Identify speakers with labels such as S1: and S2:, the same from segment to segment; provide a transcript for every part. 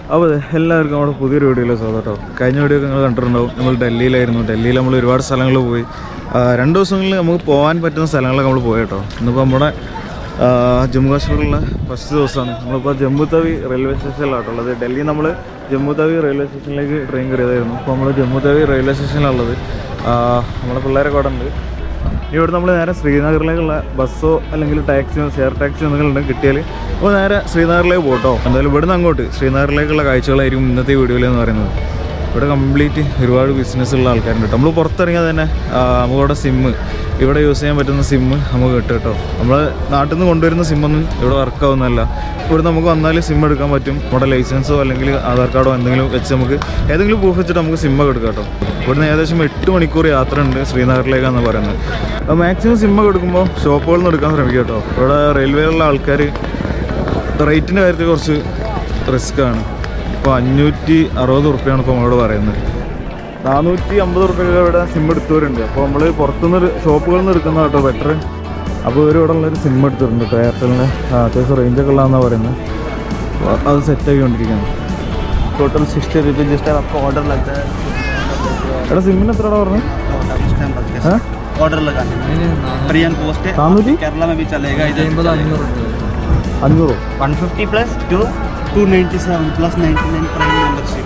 S1: അപ്പോൾ അതെ, എല്ലാവർക്കും നമ്മുടെ പുതിയൊരു വീഡിയോയിലേക്ക് സ്വാഗതം കേട്ടോ കഴിഞ്ഞ വീഡിയോ നിങ്ങൾ കണ്ടിട്ടുണ്ടാവും നമ്മൾ ഡൽഹിയിലായിരുന്നു ഡൽഹിയിൽ നമ്മൾ ഒരുപാട് സ്ഥലങ്ങൾ പോയി ആ, രണ്ട് ദിവസങ്ങളിൽ നമുക്ക് പോകാൻ പറ്റുന്ന സ്ഥലങ്ങളൊക്കെ നമ്മൾ പോയി കേട്ടോ ഇന്നിപ്പോൾ നമ്മുടെ ആ, ജമ്മു കാശ്മീരിലുള്ള ഫസ്റ്റ് ദിവസമാണ് നമ്മളിപ്പോൾ ജമ്മു തവി റെയിൽവേ സ്റ്റേഷനിലാണ് ഉള്ളത് ഡൽഹി നമ്മൾ ജമ്മു തവി റെയിൽവേ സ്റ്റേഷനിലേക്ക് ട്രെയിൻ കയറിയതായിരുന്നു അപ്പോൾ നമ്മൾ ജമ്മു തവി റെയിൽവേ സ്റ്റേഷനിലുള്ളത് നമ്മളെ പിള്ളേരൊക്കെ അവിടെ ഉണ്ട് ഇനി ഇവിടെ നമ്മൾ നേരെ ശ്രീനഗറിലേക്കുള്ള ബസ്സോ അല്ലെങ്കിൽ ടാക്സിയോ ഷെയർ ടാക്സിയോ എന്തെങ്കിലും ഉണ്ടെങ്കിൽ കിട്ടിയാൽ അപ്പോൾ നേരെ ശ്രീനഗറിലേക്ക് പോട്ടോ എന്തായാലും ഇവിടുന്ന് അങ്ങോട്ട് ശ്രീനഗറിലേക്കുള്ള കാഴ്ചകളായിരിക്കും ഇന്നത്തെ വീഡിയോയിൽ എന്ന് പറയുന്നത് ഇവിടെ കംപ്ലീറ്റ് ഒരുപാട് ബിസിനസ് ഉള്ള ആൾക്കാരുണ്ട് കേട്ടോ നമ്മൾ പുറത്തിറങ്ങിയാൽ തന്നെ ആ, നമുക്കവിടെ സിമ്മ് ഇവിടെ യൂസ് ചെയ്യാൻ പറ്റുന്ന സിമ്മ് നമുക്ക് കിട്ടും കേട്ടോ നമ്മൾ നാട്ടിൽ നിന്ന് കൊണ്ടുവരുന്ന സിമ്മൊന്നും ഇവിടെ വർക്ക് ആവുന്നതല്ല ഇവിടെ നമുക്ക് വന്നാൽ സിം എടുക്കാൻ പറ്റും നമ്മുടെ ലൈസൻസോ അല്ലെങ്കിൽ ആധാർ കാർഡോ എന്തെങ്കിലും വെച്ച് നമുക്ക് ഏതെങ്കിലും പ്രൂഫ് വെച്ചിട്ട് നമുക്ക് സിമ്മൊക്കെ എടുക്കാം കേട്ടോ ഇവിടുന്ന് ഏകദേശം എട്ട് മണിക്കൂർ യാത്ര ഉണ്ട് ശ്രീനഗറിലേക്കാണ് പറയുന്നത് അപ്പോൾ മാക്സിമം സിമ്മൊക്കെ എടുക്കുമ്പോൾ ഷോപ്പുകളിൽ നിന്ന് എടുക്കാൻ ശ്രമിക്കുക കേട്ടോ ഇവിടെ റെയിൽവേയിലുള്ള ആൾക്കാർ റേറ്റിൻ്റെ കാര്യത്തിൽ കുറച്ച് റിസ്ക് ആണ് ഇപ്പോൾ അഞ്ഞൂറ്റി അറുപത് റുപ്യാണ് ഇപ്പോൾ നമ്മളോട് പറയുന്നത് നാനൂറ്റി അമ്പത് റുപ്യൊക്കെ ഇവിടെ സിം എടുത്തവരുണ്ട് അപ്പോൾ നമ്മൾ പുറത്തുനിന്ന് ഒരു ഷോപ്പുകളിൽ നിന്ന് എടുക്കുന്ന കേട്ടോ ബെറ്റർ അപ്പോൾ ഇവർ ഇവിടെ ഉള്ളൊരു സിം എടുത്തിട്ടുണ്ട് കേട്ടോ എയർടെലിന് അത്യാവശ്യം റേഞ്ചൊക്കെ ഉള്ളതെന്നാണ് പറയുന്നത് അപ്പോൾ അത് സെറ്റ് ആക്കിക്കൊണ്ടിരിക്കുകയാണ്
S2: टोटल सिक्सटी रुपीज़ जिस टाइम आपको ऑर्डर लगता है
S1: എടാ സിമ്മിന് എത്ര പറഞ്ഞു
S2: उस टाइम लगता
S1: हाँ?
S2: है ऑर्डर लगाने में प्रियन पोस्ट है
S1: നാനൂറ്റി
S2: केरला में भी चलेगा इधर
S1: അഞ്ഞൂറോ
S2: one fifty plus two two ninety seven plus ninety nine prime membership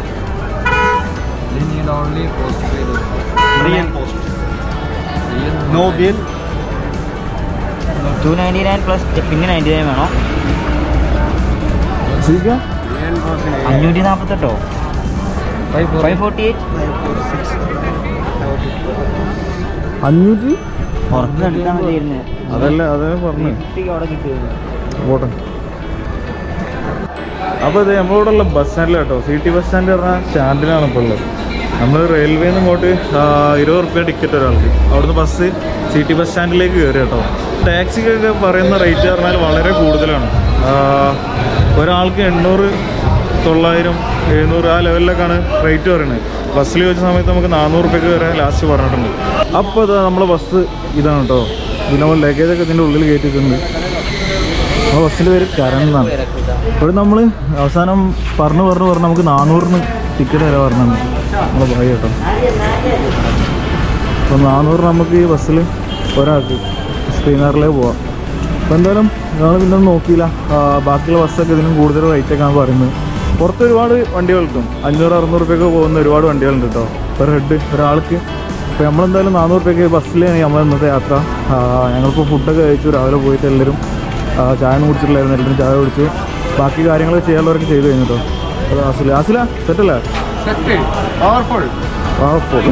S2: प्रियन post no bill
S3: two ninety nine plus പിന്നെ നയൻറ്റി നയൻ വേണോ
S1: ശരിക്കാ
S3: അഞ്ഞൂറ്റി നാൽപ്പത്തെട്ടോ ഫൈവ് ഫോർട്ടി എയ്റ്റ്
S1: അഞ്ഞൂറ്റി
S3: പുറത്ത് എടുക്കാൻ മതിയായിരുന്നു
S1: അതല്ല അതേ പറഞ്ഞു
S3: അവിടെ കിട്ടിയത്
S1: പോട്ടെ അപ്പോൾ ഇത് നമ്മളിവിടെ ഉള്ള ബസ് സ്റ്റാൻഡിൽ കേട്ടോ സി ടി ബസ് സ്റ്റാൻഡ് പറഞ്ഞാൽ സ്റ്റാൻഡിലാണ് ഇപ്പോൾ ഉള്ളത് നമ്മൾ റെയിൽവേയിൽ നിന്ന് ഇങ്ങോട്ട് ആ, ഇരുപത് റുപ്യ ടിക്കറ്റ് ഒരാൾക്ക് അവിടുന്ന് ബസ് സി ടി ബസ് സ്റ്റാൻഡിലേക്ക് കയറി കേട്ടോ ടാക്സിക്കൊക്കെ പറയുന്ന റേറ്റ് പറഞ്ഞാൽ വളരെ കൂടുതലാണ് ആ, ഒരാൾക്ക് എണ്ണൂറ് തൊള്ളായിരം എഴുന്നൂറ് ആ ലെവലിലൊക്കെയാണ് റേറ്റ് പറയുന്നത് ബസ്സിൽ വെച്ച സമയത്ത് നമുക്ക് നാനൂറ് റുപ്യക്ക് വരെ ലാസ്റ്റ് പറഞ്ഞിട്ടുണ്ട് അപ്പോൾ ഇത് നമ്മളെ ബസ് ഇതാണ് കേട്ടോ പിന്നെ നമ്മൾ ലഗേജൊക്കെ ഇതിൻ്റെ ഉള്ളിൽ കയറ്റിയിട്ടുണ്ട് ആ ബസ്സിൻ്റെ പേര് കരൺ എന്നാണ് ഇവിടെ നമ്മൾ അവസാനം പറഞ്ഞു പറഞ്ഞു പറഞ്ഞു നമുക്ക് നാനൂറിന് ടിക്കറ്റ് വരെ പറഞ്ഞു നമ്മൾ പോയി കേട്ടോ അപ്പോൾ നാനൂറ് നമുക്ക് ഈ ബസ്സിൽ ഒരാൾക്ക് ശ്രീനഗറിലേക്ക് പോവാം അപ്പോൾ എന്തായാലും ഞങ്ങൾ പിന്നെ ഒന്നും നോക്കിയില്ല ആ, ബാക്കിയുള്ള ബസ്സൊക്കെ ഇതിനും കൂടുതൽ റേറ്റൊക്കെയാണ് പറയുന്നത് പുറത്ത് ഒരുപാട് വണ്ടികൾ കിട്ടും അഞ്ഞൂറ് അറുന്നൂറ് റുപ്യൊക്കെ പോകുന്ന ഒരുപാട് വണ്ടികളുണ്ട് കേട്ടോ പെർ ഹെഡ് ഒരാൾക്ക് അപ്പോൾ നമ്മളെന്തായാലും നാനൂറ് റുപ്യൊക്കെ ബസ്സിലാണ് നമ്മൾ ഇന്നത്തെ യാത്ര ആ, ഞങ്ങളിപ്പോൾ ഫുഡൊക്കെ കഴിച്ചു രാവിലെ പോയിട്ട് എല്ലാവരും ആ, ചായ ഒന്നും കുടിച്ചിട്ടില്ലായിരുന്നു എല്ലാവരും ചായ കുടിച്ചു ബാക്കി കാര്യങ്ങൾ ചെയ്യാനുള്ളവരൊക്കെ ചെയ്തു കഴിഞ്ഞു കേട്ടോ അത് ആസില ആസില സെറ്റല്ലേ
S2: पावरफुल
S1: പാവപ്പോൾ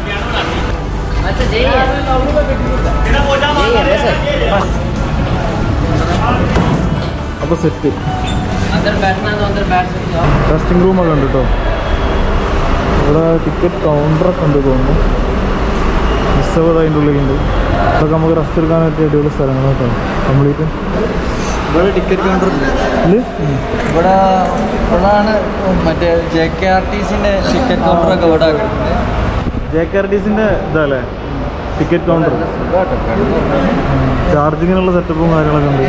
S1: അപ്പോൾ സെറ്റ്
S4: अंदर बैठना है तो अंदर बैठ सकते हो
S1: ടെസ്റ്റിംഗ് റൂമൊക്കെ ഉണ്ട് കേട്ടോ ഇവിടെ ടിക്കറ്റ് കൗണ്ടറൊക്കെ ഉണ്ട് തോന്നുന്നു റിസർവ് അതിൻ്റെ ഉള്ളിലുണ്ട് അതൊക്കെ നമുക്ക് റെസ്റ്റ് എടുക്കാൻ പറ്റിയ അടിപൊളി സ്ഥലങ്ങളാണ് കേട്ടോ കംപ്ലീറ്റ്
S2: ഇവിടെ ടിക്കറ്റ് കൗണ്ടർ
S1: ഇല്ല
S2: ഇവിടെ ഇവിടാണ് മറ്റേ ജെ കെ ആർ ടി സിന്റെ ടിക്കറ്റ് കൗണ്ടറൊക്കെ ഇവിടെ
S1: ജെ കെ ആർ ടി സിൻ്റെ ഇതല്ലേ ടിക്കറ്റ് കൗണ്ടർ ചാർജിങ്ങിനുള്ള സെറ്റപ്പും കാര്യങ്ങളൊക്കെ ഉണ്ട്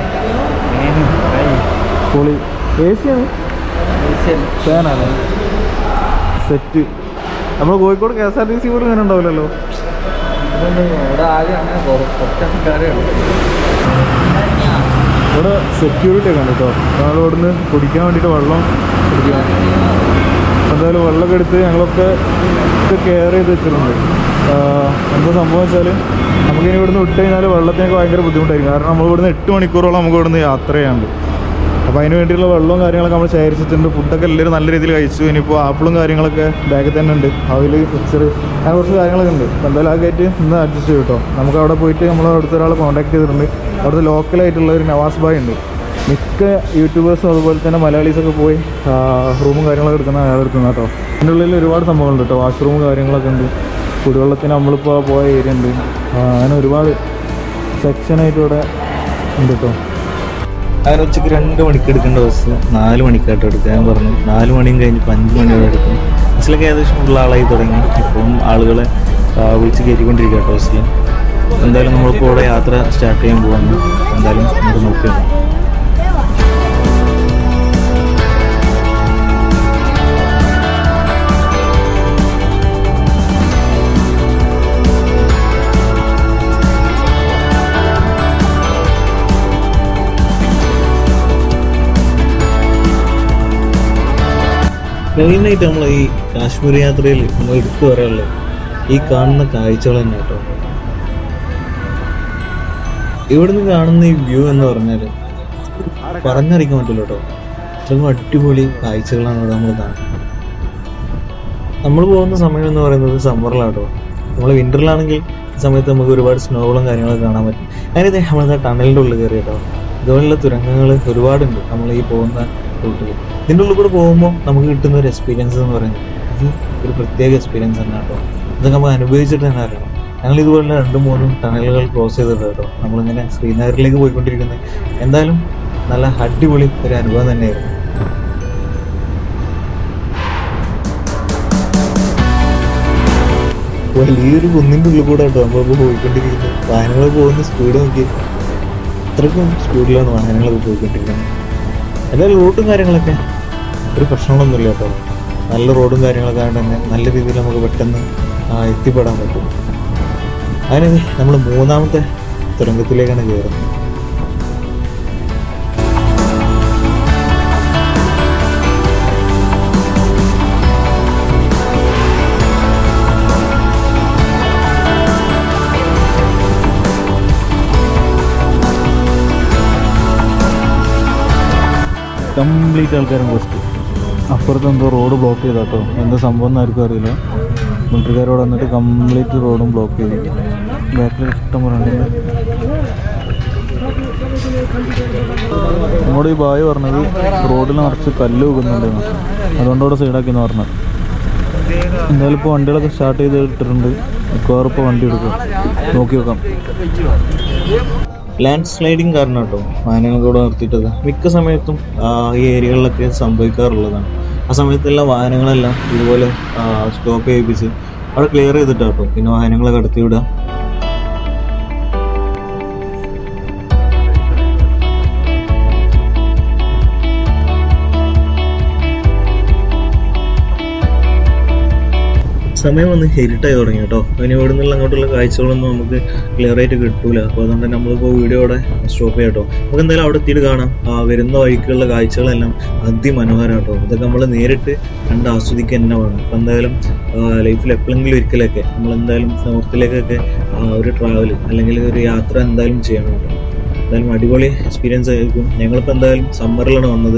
S1: പൊളി എ സി ആണ് ഫാനല്ലേ സെറ്റ് നമ്മൾ Kozhikode K S R T C പോലും ഇങ്ങനെ ഉണ്ടാവില്ലല്ലോ
S2: ഇവിടെ ആദ്യം അങ്ങനെ കുറച്ച് ആൾക്കാരുണ്ട്
S1: ഇവിടെ സെക്യൂരിറ്റി ഒക്കെ ഉണ്ട് കേട്ടോ ഞങ്ങൾ ഇവിടുന്ന് കുടിക്കാൻ വേണ്ടിയിട്ട് വെള്ളം കുടിക്കാം എന്തായാലും വെള്ളമൊക്കെ എടുത്ത് ഞങ്ങളൊക്കെ ഇത് കെയർ ചെയ്ത് വെച്ചിട്ടുണ്ട് ആഹ് എന്താ സംഭവം വെച്ചാൽ നമുക്കിനി ഇവിടുന്ന് വിട്ട് കഴിഞ്ഞാൽ വെള്ളത്തിനൊക്കെ ഭയങ്കര ബുദ്ധിമുട്ടായിരിക്കും കാരണം നമ്മൾ ഇവിടുന്ന് എട്ട് മണിക്കൂറോളം നമുക്ക് ഇവിടുന്ന് യാത്ര ചെയ്യാനുണ്ട് അപ്പോൾ അതിന് വേണ്ടിയുള്ള വെള്ളവും കാര്യങ്ങളൊക്കെ നമ്മൾ ശേഖരിച്ചിട്ടുണ്ട് ഫുഡൊക്കെ എല്ലാവരും നല്ല രീതിയിൽ കഴിച്ചു ഇനിയിപ്പോൾ ആപ്പിളും കാര്യങ്ങളൊക്കെ ബാഗിൽ തന്നെ ഉണ്ട് അതിൽ മിക്സർ അങ്ങനെ കുറച്ച് കാര്യങ്ങളൊക്കെ ഉണ്ട് അപ്പോൾ എന്തായാലും ആ കയറ്റി ഇന്ന് അഡ്ജസ്റ്റ് ചെയ്യും കേട്ടോ നമുക്ക് അവിടെ പോയിട്ട് നമ്മൾ അവിടുത്തെ ഒരാളെ കോൺടാക്ട് ചെയ്തിട്ടുണ്ട് അവിടുത്തെ ലോക്കലായിട്ടുള്ള ഒരു നവാസ് ബായ് ഉണ്ട് മിക്ക യൂട്യൂബേഴ്സും അതുപോലെ തന്നെ മലയാളീസൊക്കെ പോയി റൂമും കാര്യങ്ങളൊക്കെ എടുക്കുന്ന അയാൾ എടുക്കുന്ന കേട്ടോ അതിൻ്റെ ഉള്ളിൽ ഒരുപാട് സംഭവങ്ങളുണ്ട് കേട്ടോ വാഷ്റൂമും കാര്യങ്ങളൊക്കെ ഉണ്ട് കുടിവെള്ളത്തിന് നമ്മളിപ്പോൾ പോയ ഏരിയ ഉണ്ട് ആ, അങ്ങനെ ഒരുപാട് സെക്ഷനായിട്ട് ഇവിടെ ഉണ്ട് കേട്ടോ അങ്ങനെ ഉച്ചയ്ക്ക് രണ്ട് മണിക്ക് എടുക്കേണ്ട ബസ് നാല് മണിക്കായിട്ട് എടുക്കാൻ പറഞ്ഞു നാല് മണിയും കഴിഞ്ഞിപ്പോൾ അഞ്ച് മണിയോടെ എടുക്കും ബസ്സിലൊക്കെ ഏകദേശം ഉള്ള ആളായി തുടങ്ങി ഇപ്പം ആളുകളെ ആ, വിളിച്ച് കയറ്റിക്കൊണ്ടിരിക്കുക കേട്ടോ ബസ്സിൽ എന്തായാലും നമ്മളിപ്പോൾ ഇവിടെ യാത്ര സ്റ്റാർട്ട് ചെയ്യാൻ പോവാണ് എന്തായാലും നമുക്ക് നോക്കിയാണ് മെയിനായിട്ട് നമ്മൾ ഈ കാശ്മീർ യാത്രയിൽ നമ്മൾ എടുത്തു പറയാനുള്ളത് ഈ കാണുന്ന കാഴ്ചകൾ തന്നെ കേട്ടോ ഇവിടുന്ന് കാണുന്ന ഈ വ്യൂ എന്ന് പറഞ്ഞാൽ പറഞ്ഞറിയിക്കാൻ പറ്റില്ല കേട്ടോ അത്രയും അടിപൊളി കാഴ്ചകളാണ് ഇവിടെ നമ്മൾ കാണുന്നത് നമ്മൾ പോകുന്ന സമയം എന്ന് പറയുന്നത് സമ്മറിലാട്ടോ നമ്മൾ വിന്ററിലാണെങ്കിൽ ഈ സമയത്ത് നമുക്ക് ഒരുപാട് സ്നോകളും കാര്യങ്ങളൊക്കെ കാണാൻ പറ്റും അതിന് നമ്മളത് ടണലിൻ്റെ ഉള്ളിൽ കയറി കേട്ടോ ഇതുപോലുള്ള തുരങ്കങ്ങൾ ഒരുപാടുണ്ട് നമ്മൾ ഈ പോകുന്ന റൂട്ടിൽ ഇതിൻ്റെ ഉള്ളിൽ കൂടെ പോകുമ്പോൾ നമുക്ക് കിട്ടുന്ന ഒരു എക്സ്പീരിയൻസ് എന്ന് പറയുന്നത് ഇത് ഒരു പ്രത്യേക എക്സ്പീരിയൻസ് തന്നെ കേട്ടോ ഇതൊക്കെ നമുക്ക് അനുഭവിച്ചിട്ട് തന്നെ അറിയണം ഞങ്ങൾ ഇതുപോലുള്ള രണ്ടും മൂന്നും ടണലുകൾ ക്രോസ് ചെയ്തിട്ടുണ്ട് കേട്ടോ നമ്മളിങ്ങനെ ശ്രീനഗറിലേക്ക് പോയിക്കൊണ്ടിരിക്കുന്നത് എന്തായാലും നല്ല അടിപൊളി ഒരു അനുഭവം തന്നെയായിരുന്നു വലിയൊരു കുന്നിൻ്റെ ഉള്ളിൽ കൂടെ കേട്ടോ നമ്മളിപ്പോൾ പോയിക്കൊണ്ടിരിക്കുന്നത് വാഹനങ്ങൾ പോകുന്ന സ്പീഡ് നോക്കി അത്രയ്ക്കും സ്പീഡിലാണ് വാഹനങ്ങളൊക്കെ പോയിക്കൊണ്ടിരിക്കുന്നത് എന്തായാലും റൂട്ടും കാര്യങ്ങളൊക്കെ ഒരു പ്രശ്നങ്ങളൊന്നുമില്ല കേട്ടോ നല്ല റോഡും കാര്യങ്ങളൊക്കെ ആയതുകൊണ്ട് തന്നെ നല്ല രീതിയിൽ നമുക്ക് പെട്ടെന്ന് ആ, എത്തിപ്പെടാൻ പറ്റും അങ്ങനെ നമ്മൾ മൂന്നാമത്തെ തുരങ്കത്തിലേക്കാണ് കയറുന്നത് കംപ്ലീറ്റ് ആൾക്കാരും പോസ്റ്റ് അപ്പുറത്ത് എന്തോ റോഡ് ബ്ലോക്ക് ചെയ്താ കേട്ടോ എന്താ സംഭവം എന്ന് ആർക്കും അറിയില്ല മിലിറ്ററിക്കാരോട് വന്നിട്ട് കംപ്ലീറ്റ് റോഡും ബ്ലോക്ക് ചെയ്തു ബാക്കിൽ ഇഷ്ടം പോലെ ഉണ്ട് നമ്മോട് ഈ ബായ് പറഞ്ഞത് റോഡിൽ നിറച്ച് കല്ല് വെക്കുന്നുണ്ടെന്ന് അതുകൊണ്ട് അവിടെ സൈഡാക്കിയെന്ന് പറഞ്ഞത് എന്തായാലും ഇപ്പോൾ വണ്ടികളൊക്കെ സ്റ്റാർട്ട് ചെയ്ത് ഇട്ടിട്ടുണ്ട് മിക്കവാറും ഇപ്പോൾ വണ്ടി എടുക്കും നോക്കി വെക്കാം ലാൻഡ് സ്ലൈഡിങ് കാരണം കേട്ടോ വാഹനങ്ങളൊക്കെ ഇവിടെ നിർത്തിയിട്ടത് മിക്ക സമയത്തും ആ, ഈ ഏരിയകളിലൊക്കെ സംഭവിക്കാറുള്ളതാണ് ആ സമയത്തെല്ലാം വാഹനങ്ങളെല്ലാം ഇതുപോലെ സ്റ്റോപ്പ് ചെയ്യിപ്പിച്ച് അവിടെ ക്ലിയർ ചെയ്തിട്ടാ കേട്ടോ പിന്നെ വാഹനങ്ങളൊക്കെ കടത്തി വിടുക സമയം ഒന്ന് ഇരുട്ടായി തുടങ്ങി കേട്ടോ ഇനി ഇവിടെ നിന്നുള്ള അങ്ങോട്ടുള്ള കാഴ്ചകളൊന്നും നമുക്ക് ക്ലിയർ ആയിട്ട് കിട്ടൂല അപ്പോൾ അതുകൊണ്ട് തന്നെ നമ്മളിപ്പോൾ വീഡിയോ അവിടെ സ്റ്റോപ്പ് ചെയ്യാം കേട്ടോ നമുക്ക് എന്തായാലും അവിടെ എത്തിയിട്ട് കാണാം ആ വരുന്ന വഴിക്കുള്ള കാഴ്ചകളെല്ലാം അതിമനോഹരം കേട്ടോ ഇതൊക്കെ നമ്മൾ നേരിട്ട് കണ്ട് ആസ്വദിക്കുക തന്നെ വേണം അപ്പോൾ എന്തായാലും ലൈഫിൽ എപ്പോഴെങ്കിലും ഒരിക്കലൊക്കെ നമ്മൾ എന്തായാലും നോർത്തിലേക്കൊക്കെ ആ, ഒരു ട്രാവൽ അല്ലെങ്കിൽ ഒരു യാത്ര എന്തായാലും ചെയ്യണം കേട്ടോ എന്തായാലും അടിപൊളി എക്സ്പീരിയൻസ് ആയിരിക്കും ഞങ്ങളിപ്പോൾ എന്തായാലും സമ്മറിലാണ് വന്നത്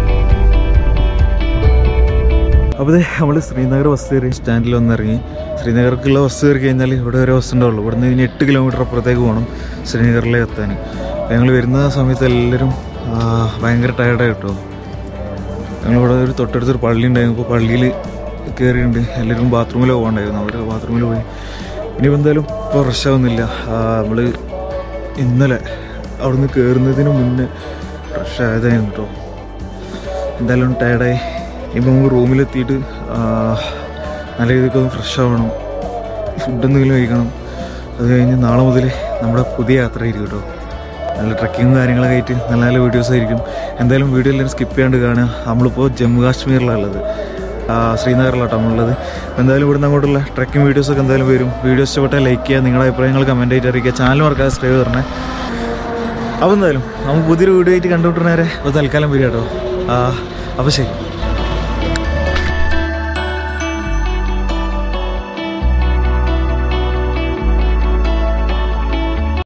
S1: അപ്പോൾ നമ്മൾ ശ്രീനഗർ ബസ് കയറി സ്റ്റാൻഡിൽ വന്നിറങ്ങി ശ്രീനഗർക്കുള്ള ബസ് കയറി കഴിഞ്ഞാൽ ഇവിടെ ഒരു ബസ് ഉണ്ടാവുള്ളൂ ഇവിടെ നിന്ന് ഇനി എട്ട് കിലോമീറ്റർ അപ്പുറത്തേക്ക് പോകണം ശ്രീനഗറിലേക്ക് എത്താൻ ഞങ്ങൾ വരുന്ന സമയത്ത് എല്ലാവരും ആ, ഭയങ്കര ടയർഡായി കേട്ടോ ഞങ്ങളിവിടെ ഒരു തൊട്ടടുത്തൊരു പള്ളി ഉണ്ടായിരുന്നു ഇപ്പോൾ പള്ളിയിൽ കയറിയിട്ടുണ്ട് എല്ലാവരും ബാത്റൂമിൽ പോകണ്ടായിരുന്നു അവർ ബാത്റൂമിൽ പോയി ഇനിയിപ്പോൾ എന്തായാലും ഇപ്പോൾ റഷാവുന്നില്ല നമ്മൾ ഇന്നലെ അവിടുന്ന് കയറുന്നതിന് മുന്നേ റഷ് ആയതായിരുന്നു കേട്ടോ എന്തായാലും ടയർഡായി ഇപ്പം നമുക്ക് റൂമിലെത്തിയിട്ട് ആ, നല്ല രീതിക്ക് ഒന്ന് ഫ്രഷ് ആവണം ഫുഡ് എന്തെങ്കിലും കഴിക്കണം അത് കഴിഞ്ഞ് നാളെ മുതൽ നമ്മുടെ പുതിയ യാത്ര ആയിരിക്കും കേട്ടോ നല്ല ട്രക്കിങ്ങും കാര്യങ്ങളൊക്കെ ആയിട്ട് നല്ല നല്ല വീഡിയോസ് ആയിരിക്കും എന്തായാലും വീഡിയോ എല്ലാവരും സ്കിപ്പ് ചെയ്യാണ്ട് കാണുക നമ്മളിപ്പോൾ ജമ്മു കാശ്മീരിലാണ് ഉള്ളത് ആ, ശ്രീനഗറിലാട്ടോ നമ്മളുള്ളത് അപ്പോൾ എന്തായാലും ഇവിടുന്ന് അങ്ങോട്ടുള്ള ട്രക്കിംഗ് വീഡിയോസൊക്കെ എന്തായാലും വരും വീഡിയോ ഇഷ്ടപ്പെട്ടാൽ ലൈക്ക് ചെയ്യുക നിങ്ങളുടെ അഭിപ്രായങ്ങൾ കമൻറ്റ് ആയിട്ട് അറിയിക്കുക ചാനൽ മറക്കാതെ സബ്സ്ക്രൈബ് തരണേ അപ്പോൾ എന്തായാലും നമുക്ക് പുതിയൊരു വീഡിയോ ആയിട്ട് കണ്ടുപിട്ടുന്നവരെ അപ്പോൾ തൽക്കാലം വരിക കേട്ടോ അപ്പോൾ ശരി